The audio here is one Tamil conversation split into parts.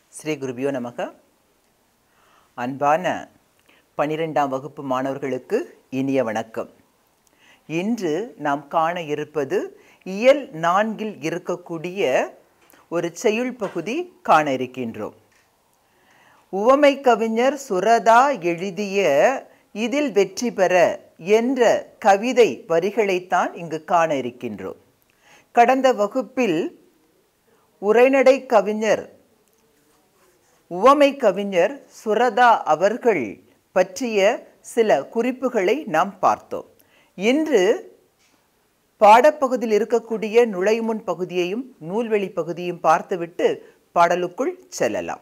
ஸ்ரீ குருபியோ நமக அன்பான பனிரெண்டாம் வகுப்பு மாணவர்களுக்கு இனிய வணக்கம் இன்று நாம் காண இருப்பது இயல் நான்கில் இருக்கக்கூடிய ஒரு செய்யுள் பகுதி காண இருக்கின்றோம் உவமை கவிஞர் சுரதா எழுதிய இதில் வெற்றி பெற என்ற கவிதை வரிகளைத்தான் இங்கு காண இருக்கின்றோம் கடந்த வகுப்பில் உரைநடை கவிஞர் உவமை கவிஞர் சுரதா அவர்கள் பற்றிய சில குறிப்புகளை நாம் பார்த்தோம் இன்று பாடப்பகுதியில் இருக்கக்கூடிய நுழைமுன் பகுதியையும் நூல்வெளி பகுதியையும் பார்த்துவிட்டு பாடலுக்குள் செல்லலாம்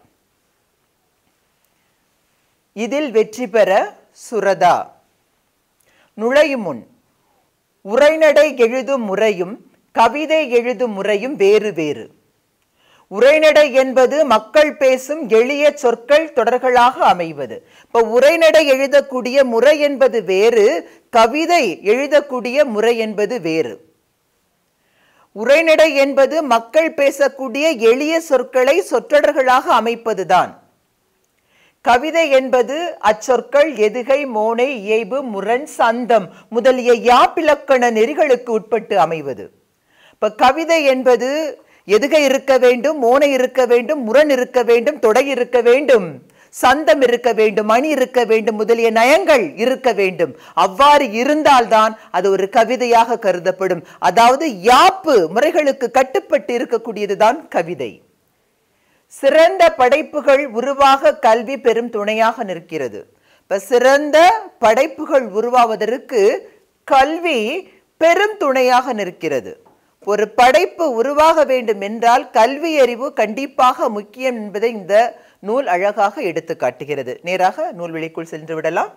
இதில் வெற்றி பெற சுரதா நுழையும் முன் உரைநடை எழுதும் முறையும் கவிதை எழுதும் முறையும் வேறு வேறு உரைநடை என்பது மக்கள் பேசும் எளிய சொற்கள் தொடர்களாக அமைவது இப்ப உரைநடை எழுதக்கூடிய முறை என்பது வேறு கவிதை எழுதக்கூடிய முறை என்பது வேறு உரைநடை என்பது மக்கள் பேசக்கூடிய எளிய சொற்களை சொற்றொடர்களாக அமைப்பதுதான் கவிதை என்பது அச்சொற்கள் எதுகை மோனை இயைபு முரண் சந்தம் முதலிய யாப்பிலக்கண நெறிகளுக்கு உட்பட்டு அமைவது இப்ப கவிதை என்பது எதுகை இருக்க வேண்டும் மோனை இருக்க வேண்டும் முரண் இருக்க வேண்டும் தொடை இருக்க வேண்டும் சந்தம் இருக்க வேண்டும் மணி இருக்க வேண்டும் முதலிய நயங்கள் இருக்க வேண்டும் அவ்வாறு இருந்தால்தான் அது ஒரு கவிதையாக கருதப்படும் அதாவது யாப்பு முறைகளுக்கு கட்டுப்பட்டு இருக்கக்கூடியதுதான் கவிதை சிறந்த படைப்புகள் உருவாக கல்வி பெரும் துணையாக நிற்கிறது இப்ப சிறந்த படைப்புகள் உருவாவதற்கு கல்வி பெரும் துணையாக நிற்கிறது ஒரு படைப்பு உருவாக வேண்டும் என்றால் கல்வி அறிவு கண்டிப்பாக முக்கியம் என்பதை இந்த நூல் அழகாக எடுத்து காட்டுகிறது நேராக நூல்வெளிக்குள் சென்று விடலாம்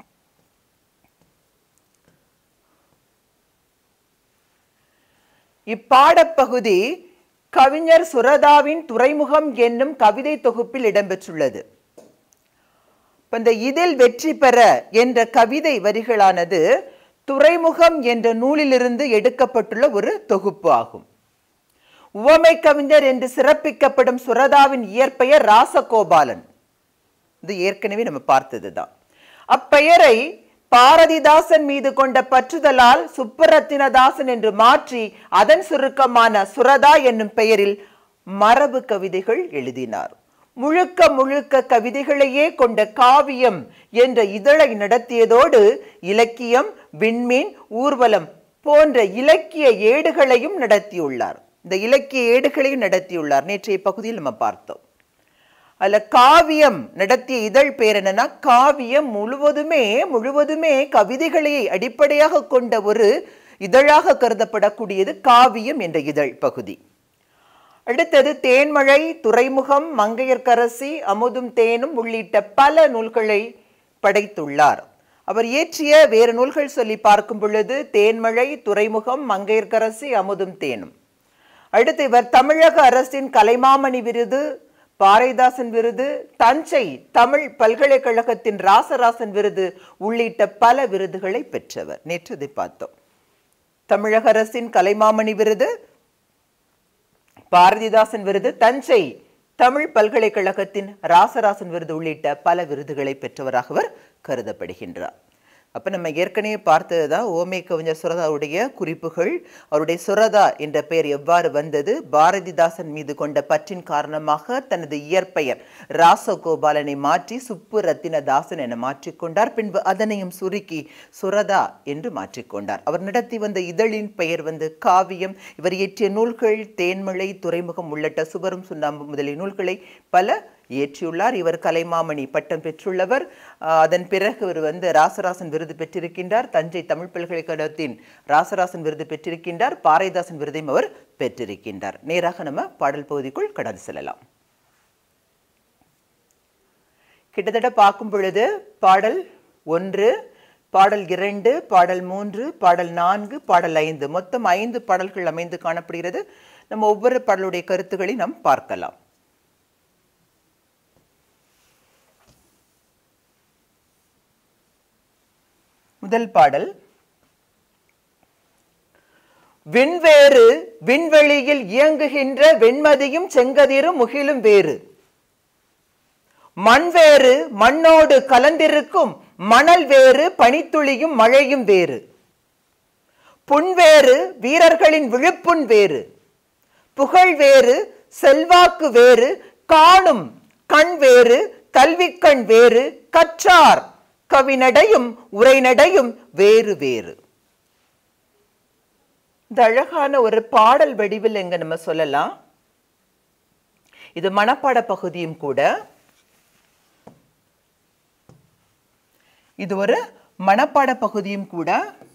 இப்பாடப்பகுதி கவிஞர் சுரதாவின் துறைமுகம் என்னும் கவிதை தொகுப்பில் இடம்பெற்றுள்ளது இந்த இதில் வெற்றி பெற என்ற கவிதை வரிகளானது துறைமுகம் என்ற நூலிலிருந்து எடுக்கப்பட்டுள்ள ஒரு தொகுப்பு ஆகும் உவமை கவிஞர் என்று சிறப்பிக்கப்படும் சுரதாவின் இயற்பெயர் ராசகோபாலன் இது ஏற்கனவே நம்ம பார்த்ததுதான் அப்பெயரை பாரதிதாசன் மீது கொண்ட பற்றுதலால் சுப்பரத்தினதாசன் என்று மாற்றி அதன் சுருக்கமான சுரதா என்னும் பெயரில் மரபு கவிதைகள் எழுதினார் முழுக்க முழுக்க கவிதைகளையே கொண்ட காவியம் என்ற இதழை நடத்தியதோடு இலக்கியம் விண்மீன் ஊர்வலம் போன்ற இலக்கிய ஏடுகளையும் நடத்தியுள்ளார் இந்த இலக்கிய ஏடுகளையும் நடத்தியுள்ளார் நேற்றைய பகுதியில் நம்ம பார்த்தோம் அல்ல காவியம் நடத்திய இதழ் பேர் என்னன்னா காவியம் முழுவதுமே முழுவதுமே கவிதைகளை அடிப்படையாக கொண்ட ஒரு இதழாக கருதப்படக்கூடியது காவியம் என்ற இதழ் பகுதி அடுத்தது தேன்மழை துறைமுகம் மங்கையர்க்கரசி அமுதும் தேனும் உள்ளிட்ட பல நூல்களை படைத்துள்ளார் அவர் இயற்றிய வேறு நூல்கள் சொல்லி பார்க்கும் பொழுது தேன்மழை துறைமுகம் மங்கையர்க்கரசி அமுதும் தேனும் அடுத்து இவர் தமிழக அரசின் கலைமாமணி விருது பாரதிதாசன் விருது தஞ்சை தமிழ் பல்கலைக்கழகத்தின் ராசராசன் விருது உள்ளிட்ட பல விருதுகளை பெற்றவர் நேற்று இதை பார்த்தோம் தமிழக அரசின் கலைமாமணி விருது பாரதிதாசன் விருது தஞ்சை தமிழ் பல்கலைக்கழகத்தின் ராசராசன் விருது உள்ளிட்ட பல விருதுகளை பெற்றவராக அவர் கருதப்படுகின்றார் அப்போ நம்ம ஏற்கனவே பார்த்தது தான் ஓமை கவிஞர் சுரதாவுடைய குறிப்புகள் அவருடைய சுரதா என்ற பெயர் எவ்வாறு வந்தது பாரதிதாசன் மீது கொண்ட பற்றின் காரணமாக தனது இயற்பெயர் ராசகோபாலனை மாற்றி சுப்பு ரத்தினதாசன் என மாற்றிக்கொண்டார் பின்பு அதனையும் சுருக்கி சுரதா என்று மாற்றிக்கொண்டார் அவர் நடத்தி வந்த இதழின் பெயர் வந்து காவியம் இவர் இயற்றிய நூல்கள் தேன்மழை துறைமுகம் உள்ளிட்ட சுவரும் சுண்ணாம்பு முதலிய நூல்களை பல இயற்றியுள்ளார் இவர் கலைமாமணி பட்டம் பெற்றுள்ளவர் அதன் பிறகு இவர் வந்து ராசராசன் விருது பெற்றிருக்கின்றார் தஞ்சை தமிழ் பல்கலைக்கழகத்தின் ராசராசன் விருது பெற்றிருக்கின்றார் பாரதிதாசன் விருதையும் அவர் பெற்றிருக்கின்றார் நேராக நம்ம பாடல் பகுதிக்குள் கடந்து செல்லலாம் கிட்டத்தட்ட பார்க்கும் பொழுது பாடல் ஒன்று பாடல் இரண்டு பாடல் மூன்று பாடல் நான்கு பாடல் ஐந்து மொத்தம் ஐந்து பாடல்கள் அமைந்து காணப்படுகிறது நம்ம ஒவ்வொரு பாடலுடைய கருத்துக்களை நாம் பார்க்கலாம் முதல் பாடல் விண்வேறு விண்வெளியில் இயங்குகின்ற வெண்மதியும் செங்கதிரும் முகிலும் வேறு மண் வேறு மண்ணோடு கலந்திருக்கும் மணல் வேறு பனித்துளியும் மழையும் வேறு புண் வேறு வீரர்களின் விழுப்புண் வேறு புகழ் வேறு செல்வாக்கு வேறு காணும் கண் வேறு கல்விக்கண் வேறு கற்றார் கவிநடையும் உரைநடையும் வேறு வேறு இந்த அழகான ஒரு பாடல் வடிவில் எங்க நம்ம சொல்லலாம் இது மனப்பாட பகுதியும் கூட இது ஒரு மனப்பாட பகுதியும் கூட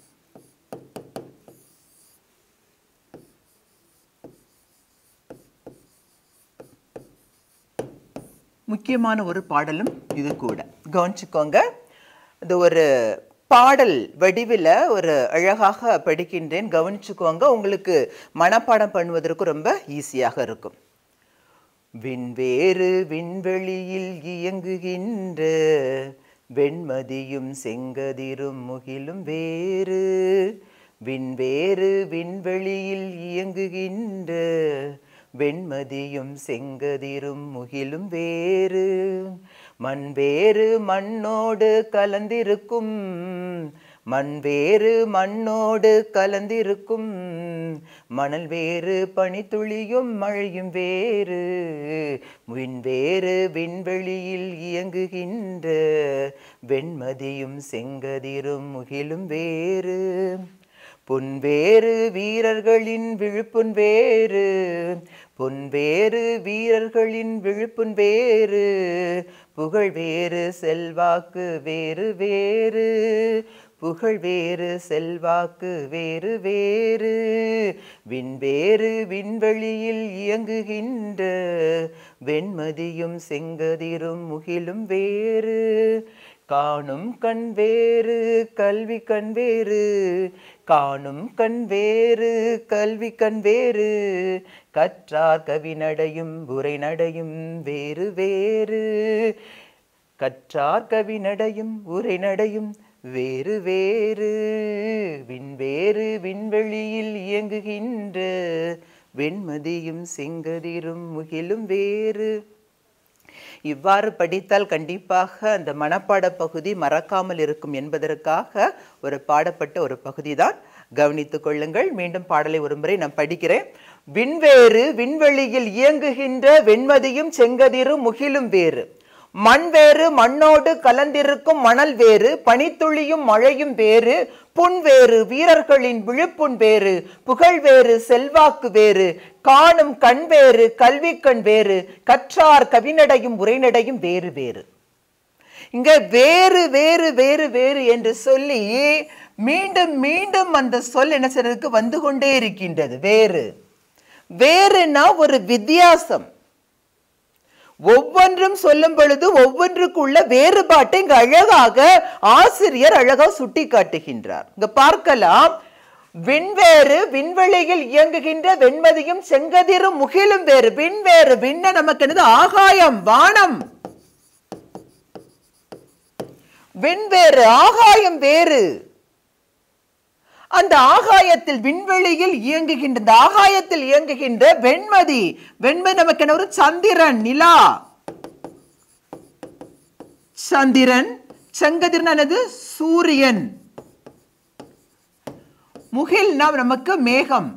முக்கியமான ஒரு பாடலும் இது கூட கவனிச்சுக்கோங்க இது ஒரு பாடல் வடிவில் ஒரு அழகாக படிக்கின்றேன் கவனிச்சுக்கோங்க உங்களுக்கு மனப்பாடம் பண்ணுவதற்கு ரொம்ப ஈஸியாக இருக்கும் விண்வேறு விண்வெளியில் இயங்குகின்ற வெண்மதியும் செங்கதிரும் முகிலும் வேறு விண்வேறு விண்வெளியில் இயங்குகின்ற வெண்மதியும் செங்கதிரும் முகிலும் வேறு மண் வேறு மண்ணோடு கலந்திருக்கும் மண் வேறு மண்ணோடு கலந்திருக்கும் மணல் வேறு பனித்துளியும் மழையும் வேறு விண் வேறு விண்வெளியில் இயங்குகின்ற வெண்மதியும் செங்கதிரும் முகிலும் வேறு பொன்வேறு வீரர்களின் விழுப்புண் வேறு பொன்வேறு வீரர்களின் விழுப்புண் வேறு புகழ் வேறு செல்வாக்கு வேறு வேறு புகழ் வேறு செல்வாக்கு வேறு வேறு விண்வேறு விண்வெளியில் இயங்குகின்ற வெண்மதியும் செங்கதிரும் முகிலும் வேறு காணும் கண் வேறு கல்வி கண் வேறு காணும் கண் வேறு கல்வி கண் வேறு கற்றார் கவி நடையும் உரை நடையும் வேறு வேறு கற்றார் கவி நடையும் உரை நடையும் வேறு வேறு விண்வேறு விண்வெளியில் இயங்குகின்ற வெண்மதியும் செங்கதிரும் முகிலும் வேறு இவ்வாறு படித்தால் கண்டிப்பாக அந்த மனப்பாட பகுதி மறக்காமல் இருக்கும் என்பதற்காக ஒரு பாடப்பட்ட ஒரு பகுதி தான் கவனித்துக் கொள்ளுங்கள் மீண்டும் பாடலை ஒரு முறை நான் படிக்கிறேன் விண்வேறு விண்வெளியில் இயங்குகின்ற வெண்மதியும் செங்கதிரும் முகிலும் வேறு மண் வேறு மண்ணோடு கலந்திருக்கும் மணல் வேறு பனித்துளியும் மழையும் வேறு புண் வேறு வீரர்களின் விழுப்புண் வேறு புகழ் வேறு செல்வாக்கு வேறு காணும் கண் வேறு கல்வி கண் வேறு கற்றார் கவிநடையும் உரைநடையும் வேறு வேறு இங்க வேறு வேறு வேறு வேறு என்று சொல்லி மீண்டும் மீண்டும் அந்த சொல் என்ன செய்யறதுக்கு வந்து கொண்டே இருக்கின்றது வேறு வேறுனா ஒரு வித்தியாசம் ஒவ்வொன்றும் சொல்லும் பொழுது ஒவ்வொன்றுக்குள்ள வேறுபாட்டை இங்க அழகாக ஆசிரியர் அழகா சுட்டி காட்டுகின்றார் இங்க பார்க்கலாம் விண்வேறு விண்வெளியில் இயங்குகின்ற வெண்மதியும் செங்கதிரும் முகிலும் வேறு விண்வேறு விண்ண நமக்கு என்னது ஆகாயம் வானம் விண்வேறு ஆகாயம் வேறு அந்த ஆகாயத்தில் விண்வெளியில் இயங்குகின்ற இந்த ஆகாயத்தில் இயங்குகின்ற வெண்மதி வெண்மதி நமக்கு என்ன ஒரு சந்திரன் நிலா சந்திரன் செங்கதிரன் என்னது சூரியன் முகில்னா நமக்கு மேகம்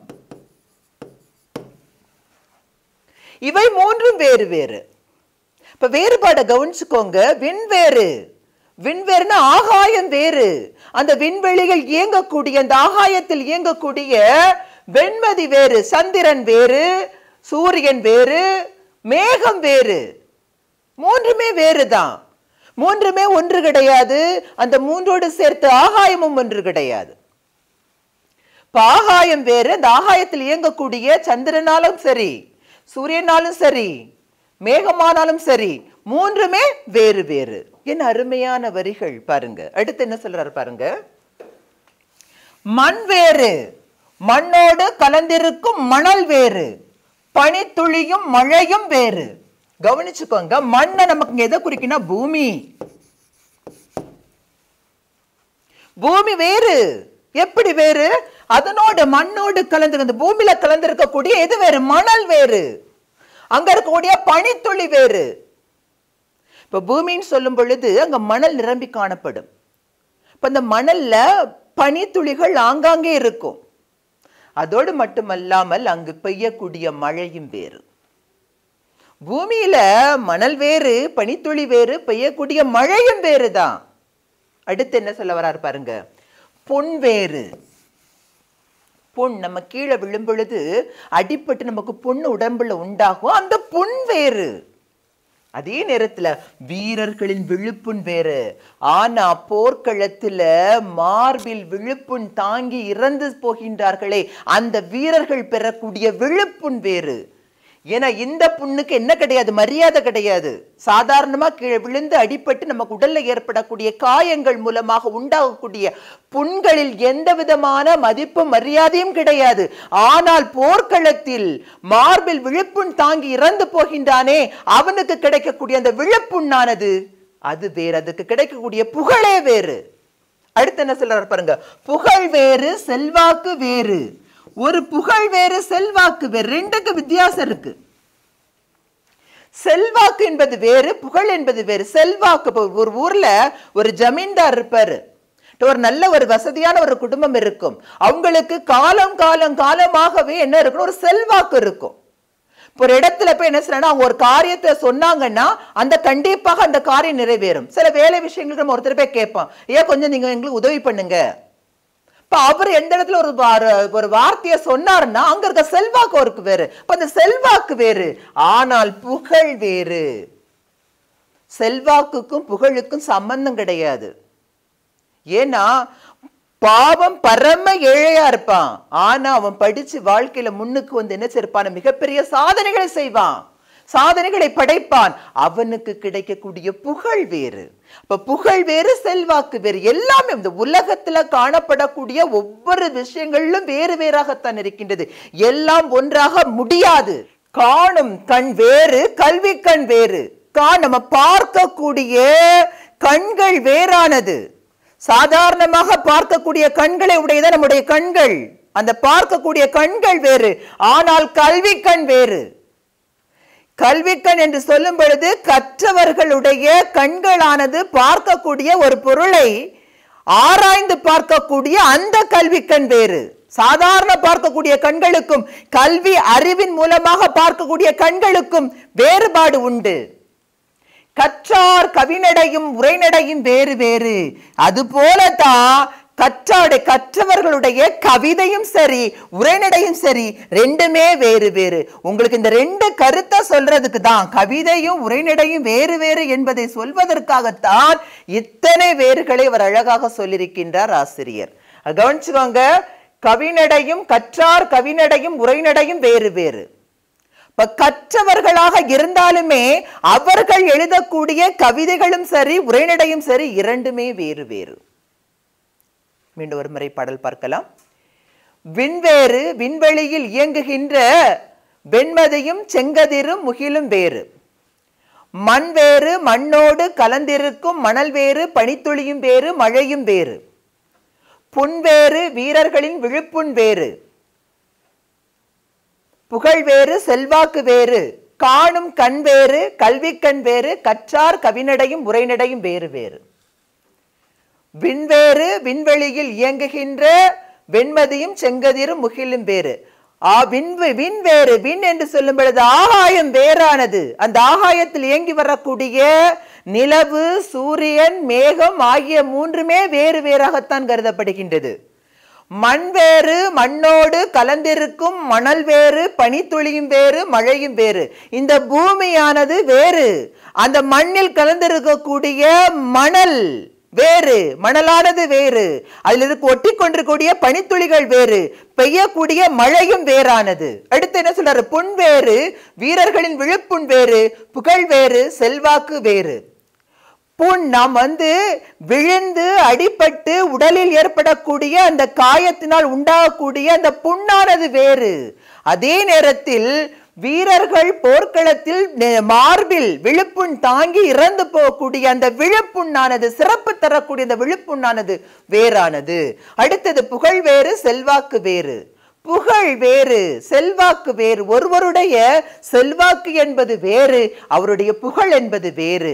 இவை மூன்றும் வேறு வேறு இப்ப வேறுபாடை கவனிச்சுக்கோங்க விண்வேறு விண்வேறுனா ஆகாயம் வேறு அந்த விண்வெளிகள் இயங்கக்கூடிய அந்த ஆகாயத்தில் இயங்கக்கூடிய வெண்மதி வேறு சந்திரன் வேறு சூரியன் வேறு மேகம் வேறு மூன்றுமே வேறுதான் மூன்றுமே ஒன்று கிடையாது அந்த மூன்றோடு சேர்த்து ஆகாயமும் ஒன்று கிடையாது இப்ப ஆகாயம் வேறு அந்த ஆகாயத்தில் இயங்கக்கூடிய சந்திரனாலும் சரி சூரியனாலும் சரி மேகமானாலும் சரி மூன்றுமே வேறு வேறு என்ன அருமையான வரிகள் பாருங்க அடுத்து என்ன சொல்றாரு பாருங்க மண் வேறு மண்ணோடு கலந்திருக்கும் மணல் வேறு பனித்துளியும் மழையும் வேறு கவனிச்சுக்கோங்க மண்ணை நமக்கு இங்க எதை குறிக்கினா பூமி பூமி வேறு எப்படி வேறு அதனோடு மண்ணோடு கலந்து அந்த பூமியில கலந்திருக்கக்கூடிய எது வேறு மணல் வேறு அங்க இருக்கக்கூடிய பனித்துளி வேறு இப்ப பூமின்னு சொல்லும் பொழுது அங்க மணல் நிரம்பி காணப்படும் இப்ப அந்த மணல்ல பனித்துளிகள் ஆங்காங்கே இருக்கும் அதோடு மட்டுமல்லாமல் அங்கு பெய்யக்கூடிய மழையும் வேறு பூமியில மணல் வேறு பனித்துளி வேறு பெய்யக்கூடிய மழையும் வேறு தான் அடுத்து என்ன சொல்ல வராரு பாருங்க பொன் வேறு பொன் நம்ம கீழே விழும் பொழுது அடிபட்டு நமக்கு பொண்ணு உடம்புல உண்டாகும் அந்த பொன் வேறு அதே நேரத்துல வீரர்களின் விழுப்புண் வேறு ஆனா போர்க்களத்துல மார்பில் விழுப்புண் தாங்கி இறந்து போகின்றார்களே அந்த வீரர்கள் பெறக்கூடிய விழுப்புண் வேறு ஏன்னா இந்த புண்ணுக்கு என்ன கிடையாது மரியாதை கிடையாது சாதாரணமா கீழே விழுந்து அடிபட்டு நமக்கு உடல்ல ஏற்படக்கூடிய காயங்கள் மூலமாக உண்டாகக்கூடிய புண்களில் எந்த விதமான மதிப்பும் மரியாதையும் கிடையாது ஆனால் போர்க்களத்தில் மார்பில் விழுப்புண் தாங்கி இறந்து போகின்றானே அவனுக்கு கிடைக்கக்கூடிய அந்த விழுப்புண்ணானது அது வேறு அதுக்கு கிடைக்கக்கூடிய புகழே வேறு அடுத்து என்ன சொல்றாரு பாருங்க புகழ் வேறு செல்வாக்கு வேறு ஒரு புகழ் வேறு செல்வாக்கு வேறு ரெண்டுக்கு வித்தியாசம் இருக்கு செல்வாக்கு என்பது வேறு புகழ் என்பது வேறு செல்வாக்கு இப்போ ஒரு ஊர்ல ஒரு ஜமீன்தார் இருப்பாரு ஒரு நல்ல ஒரு வசதியான ஒரு குடும்பம் இருக்கும் அவங்களுக்கு காலம் காலம் காலமாகவே என்ன இருக்கணும் ஒரு செல்வாக்கு இருக்கும் இப்போ ஒரு இடத்துல போய் என்ன செய்யணும் அவங்க ஒரு காரியத்தை சொன்னாங்கன்னா அந்த கண்டிப்பாக அந்த காரியம் நிறைவேறும் சில வேலை விஷயங்களுக்கு நம்ம ஒருத்தர் போய் கேட்போம் ஏன் கொஞ்சம் நீங்க எங்களுக்கு உதவி பண்ணுங்க இப்ப அவர் எந்த இடத்துல ஒரு வா- ஒரு வார்த்தையை சொன்னாருன்னா அங்க இருக்க செல்வாக்கு அவருக்கு வேறு இப்ப அந்த செல்வாக்கு வேறு ஆனால் புகழ் வேறு செல்வாக்குக்கும் புகழுக்கும் சம்பந்தம் கிடையாது ஏன்னா பாவம் பரம ஏழையா இருப்பான் ஆனா அவன் படிச்சு வாழ்க்கையில முன்னுக்கு வந்து என்ன செய்ப்பான் மிகப்பெரிய சாதனைகளை செய்வான் சாதனைகளை படைப்பான் அவனுக்கு கிடைக்கக்கூடிய புகழ் வேறு அப்ப புகழ் வேறு செல்வாக்கு வேறு எல்லாமே இந்த உலகத்துல காணப்படக்கூடிய ஒவ்வொரு விஷயங்களிலும் வேறு வேறாகத்தான் இருக்கின்றது எல்லாம் ஒன்றாக முடியாது காணும் கண் வேறு கல்வி கண் வேறு கா நம்ம பார்க்கக்கூடிய கண்கள் வேறானது சாதாரணமாக பார்க்கக்கூடிய கண்களை உடையதான் நம்முடைய கண்கள் அந்த பார்க்கக்கூடிய கண்கள் வேறு ஆனால் கல்வி கண் வேறு கல்விக்கண் என்று சொல்லும் பொழுது கற்றவர்களுடைய கண்களானது பார்க்கக்கூடிய ஒரு பொருளை ஆராய்ந்து பார்க்கக்கூடிய அந்த கல்விக்கண் வேறு சாதாரண பார்க்கக்கூடிய கண்களுக்கும் கல்வி அறிவின் மூலமாக பார்க்கக்கூடிய கண்களுக்கும் வேறுபாடு உண்டு கற்றார் கவினடையும் உரைநடையும் வேறு வேறு அது போலதான் கற்றாடு கற்றவர்களுடைய கவிதையும் சரி உரைநடையும் சரி ரெண்டுமே வேறு வேறு உங்களுக்கு இந்த ரெண்டு கருத்தை சொல்றதுக்கு தான் கவிதையும் உரைநடையும் வேறு வேறு என்பதை சொல்வதற்காகத்தான் இத்தனை வேறுகளை அவர் அழகாக சொல்லியிருக்கின்றார் ஆசிரியர் அஹ் கவனிச்சுக்கோங்க கவிநடையும் கற்றார் கவிநடையும் உரைநடையும் வேறு வேறு இப்ப கற்றவர்களாக இருந்தாலுமே அவர்கள் எழுதக்கூடிய கவிதைகளும் சரி உரைநடையும் சரி இரண்டுமே வேறு வேறு மீண்டும் ஒரு முறை பாடல் பார்க்கலாம் விண்வேறு விண்வெளியில் இயங்குகின்ற வெண்மதியும் செங்கதிரும் முகிலும் வேறு மண் வேறு மண்ணோடு கலந்திருக்கும் மணல் வேறு பனித்துளியும் வேறு மழையும் வேறு புண்வேறு வீரர்களின் விழுப்புண் வேறு புகழ் வேறு செல்வாக்கு வேறு காணும் கண் வேறு கல்வி கண் வேறு கற்றார் கவினடையும் உரைநடையும் வேறு வேறு விண்வேறு விண்வெளியில் இயங்குகின்ற வெண்மதியும் செங்கதிரும் முகிலும் வேறு ஆ விண் விண் வேறு விண் என்று சொல்லும் பொழுது ஆகாயம் வேறானது அந்த ஆகாயத்தில் இயங்கி வரக்கூடிய நிலவு சூரியன் மேகம் ஆகிய மூன்றுமே வேறு வேறாகத்தான் கருதப்படுகின்றது மண் வேறு மண்ணோடு கலந்திருக்கும் மணல் வேறு பனித்துளியும் வேறு மழையும் வேறு இந்த பூமியானது வேறு அந்த மண்ணில் கலந்திருக்கக்கூடிய மணல் வேறு மணலானது வேறு அதில் இருக்க ஒட்டி கொண்டிருக்கக்கூடிய பனித்துளிகள் வேறு பெய்யக்கூடிய மழையும் வேறானது அடுத்து என்ன சொல்றாரு புண் வேறு வீரர்களின் விழுப்புண் வேறு புகழ் வேறு செல்வாக்கு வேறு புண் நாம் வந்து விழுந்து அடிபட்டு உடலில் ஏற்படக்கூடிய அந்த காயத்தினால் உண்டாகக்கூடிய அந்த புண்ணானது வேறு அதே நேரத்தில் வீரர்கள் போர்க்களத்தில் நெ- மார்பில் விழுப்புண் தாங்கி இறந்து போகக்கூடிய அந்த விழுப்புண்ணானது சிறப்பு தரக்கூடிய அந்த விழுப்புண்ணானது வேறானது அடுத்தது புகழ் வேறு செல்வாக்கு வேறு புகழ் வேறு செல்வாக்கு வேறு ஒருவருடைய செல்வாக்கு என்பது வேறு அவருடைய புகழ் என்பது வேறு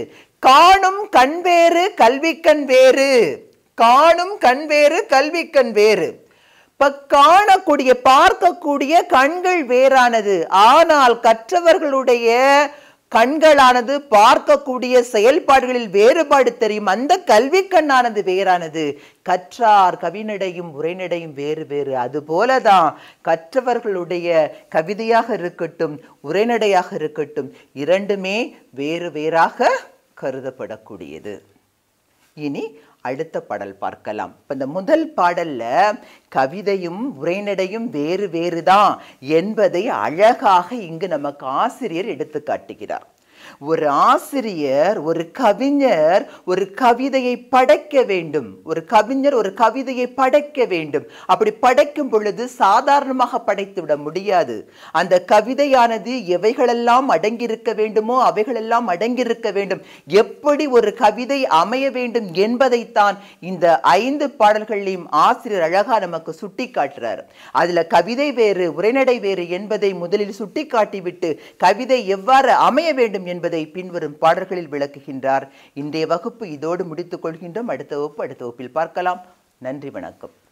காணும் கண் வேறு கல்விக்கண் வேறு காணும் கண் வேறு கல்விக்கண் வேறு இப்ப காணக்கூடிய பார்க்கக்கூடிய கண்கள் வேறானது ஆனால் கற்றவர்களுடைய கண்களானது பார்க்கக்கூடிய செயல்பாடுகளில் வேறுபாடு தெரியும் அந்த கல்வி கண்ணானது வேறானது கற்றார் கவிநடையும் உரைநடையும் வேறு வேறு அது போலதான் கற்றவர்களுடைய கவிதையாக இருக்கட்டும் உரைநடையாக இருக்கட்டும் இரண்டுமே வேறு வேறாக கருதப்படக்கூடியது இனி அடுத்த பாடல் பார்க்கலாம் இப்ப இந்த முதல் பாடல்ல கவிதையும் உரைநடையும் வேறு வேறுதான் என்பதை அழகாக இங்கு நமக்கு ஆசிரியர் எடுத்து காட்டுகிறார் ஒரு ஆசிரியர் ஒரு கவிஞர் ஒரு கவிதையை படைக்க வேண்டும் ஒரு கவிஞர் ஒரு கவிதையை படைக்க வேண்டும் அப்படி படைக்கும் பொழுது சாதாரணமாக படைத்து விட முடியாது அந்த கவிதையானது எவைகளெல்லாம் அடங்கியிருக்க வேண்டுமோ அவைகளெல்லாம் அடங்கியிருக்க வேண்டும் எப்படி ஒரு கவிதை அமைய வேண்டும் என்பதைத்தான் இந்த ஐந்து பாடல்களையும் ஆசிரியர் அழகா நமக்கு சுட்டி காட்டுறார் அதுல கவிதை வேறு உரைநடை வேறு என்பதை முதலில் சுட்டி காட்டிவிட்டு கவிதை எவ்வாறு அமைய வேண்டும் என்பதை பின்வரும் பாடல்களில் விளக்குகின்றார் இன்றைய வகுப்பு இதோடு முடித்துக் கொள்கின்றோம் அடுத்த வகுப்பு அடுத்த வகுப்பில் பார்க்கலாம் நன்றி வணக்கம்